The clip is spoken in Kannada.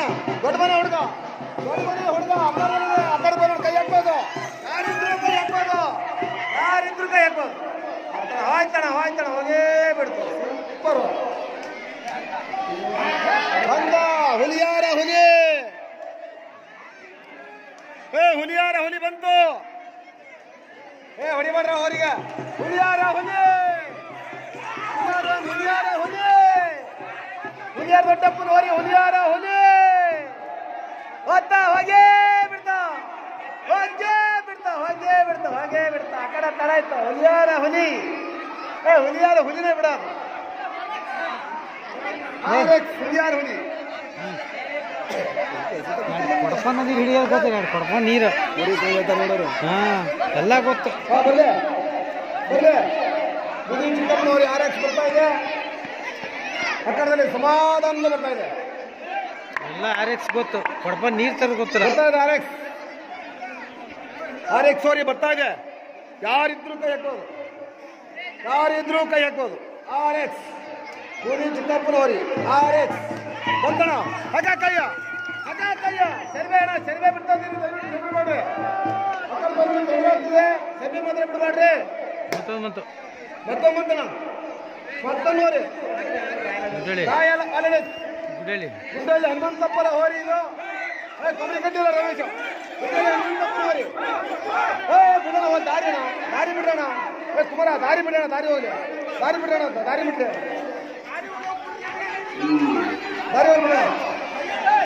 ದೊಡ್ಡ ಮನೆ ಹುಡುಗ ದೊಡ್ಡ ಮನೆ ಹುಡುಗ ಆ ಕಡೆ ಬಂದಿದೆ, ಆ ಕಡೆ ಬಂದ್ರೆ ಕೈ ಹಾಕ್ಬೋದು ಯಾರಿದ್ರು ಕೈ ಹಾಕ್ಬೋದು ಯಾರಿದ್ರು ಕೈ ಹಾಕ್ಬೋದು ಹೋಯ್ತಣ ಹೋಯ್ತಣ ಹೋಗೇ ಬಿಡ್ತು ಸೂಪರು ಬಂದ ಹುಲಿಯಾರ ಹುಲಿ ಏ ಹುಲಿಯಾರ ಹುಲಿ ಬಂತು ಏ ಹೊಡಿಬೇಡ್ರ ಅವರಿಗೆ ಹುಲಿಯಾರ ಹುಲಿ ಹುಲಿಯಾರ ಹುಲಿಯಾರ ಹುಲಿ ಹುಲಿಯಾರ ದೊಡ್ಡಪ್ಪನ ಹೋರಿ ಹುಲಿಯಾರ ಹುಲಿ ಹೋಗ್ತಾ ಹೋಗೇ ಬಿಡ್ತಾ ಹೋಗೇ ಬಿಡ್ತಾ ಹೋಗೇ ಬಿಡ್ತಾ ಹೋಗೇ ಬಿಡ್ತಾ ಆ ಕಡೆ ತಡ ಇತ್ತು ಹುಲಿಯಾರ ಹುಲಿ ಏ ಹುಲಿಯಾರ ಹುಲಿನೇ ಬಿಡ ಹುಲಿಯಾರ ಹುಲಿ ಕೊಡಪ ನದಿ ಹಿಡಿಯೋದು ಗೊತ್ತಿಲ್ಲ ಎರಡು ಕೊಡಪ ನೀರು ನೋಡೋರು ಹಾ ಎಲ್ಲ ಗೊತ್ತು ಹಾ ಬರ್ಲೆ ಬರ್ಲೆ ಬುದಿ ಚಿಕ್ಕಪ್ಪನವ್ರು ಆರ್ ಎಕ್ಸ್ ಬರ್ತಾ ಇದೆ ಅಕ್ಕಡದಲ್ಲಿ ಸಮಾಧಾನದಿಂದ ಬರ್ತಾ ಇದೆ ಎಲ್ಲ ಆರ್ ಎಕ್ಸ್ ಗೊತ್ತು ಕೊಡಪ ನೀರು ತರ ಗೊತ್ತಿಲ್ಲ ಬರ್ತಾ ಇದೆ ಆರ್ ಎಕ್ಸ್ ಆರ್ ಎಕ್ಸ್ ಅವರಿಗೆ ಬರ್ತಾ ಇದೆ ಯಾರಿದ್ರು ಕೈ ಹಾಕೋದು ಯಾರಿದ್ರು ಕೈ ಹಾಕೋದು ಆರ್ ಎಕ್ಸ್ ಬುದಿ ಚಿಕ್ಕಪ್ಪನವ್ರಿ ಆರ್ ಎಕ್ಸ್ ಬಂದಣ ಹಗ ಕೈಯ ಹಗ ಕೈಯ ಸರ್ವೆ ಅಣ್ಣ ಸರ್ವೆ ಬಿಡ್ತಾ ಇದ್ದೀರಿ ದಯವಿಟ್ಟು ಸರ್ವೆ ಮಾಡ್ರಿ ಅಕ್ಕಡ ಬಂದು ಸರ್ವೆ ಆಗ್ತಿದೆ ಸರ್ವೆ ಮಾತ್ರ ಬಿಡಬೇಡ್ರಿ ಮತ್ತು ಮತ್ತು ಮತ್ತೊಮ್ಮಂತಣ ಮತ್ತೊಂದೋರಿ ಗುಡ್ಡಳಿ ಕಾಯಲ್ಲ ಅಲ್ಲೇ ಗುಡ್ಡಳಿ ಗುಡ್ಡಲ್ಲಿ ಹನುಮಂತಪ್ಪರ ಹೋರಿ ಇದು ಏ ಕೊಬ್ಬರಿ ಕಟ್ಟಿಲ್ಲ ರಮೇಶ ಗುಡ್ಡಲ್ಲಿ ಹನುಮಂತಪ್ಪನ ಹೋರಿ ಏ ಬಿಡೋಣ ಒಂದು ದಾರಿ ಅಣ್ಣ ದಾರಿ ಬಿಡೋಣ ಏ ಕುಮಾರ ದಾರಿ ಬಿಡೋಣ ದಾರಿ ಹೋಗ್ಲಿ ದಾರಿ ಬಿಡೋಣ ಅಂತ ದಾರಿ ಬಿಟ್ರೆ ದಾರಿ ಹೋಗ್ಲಿ ಬಿಡೋಣ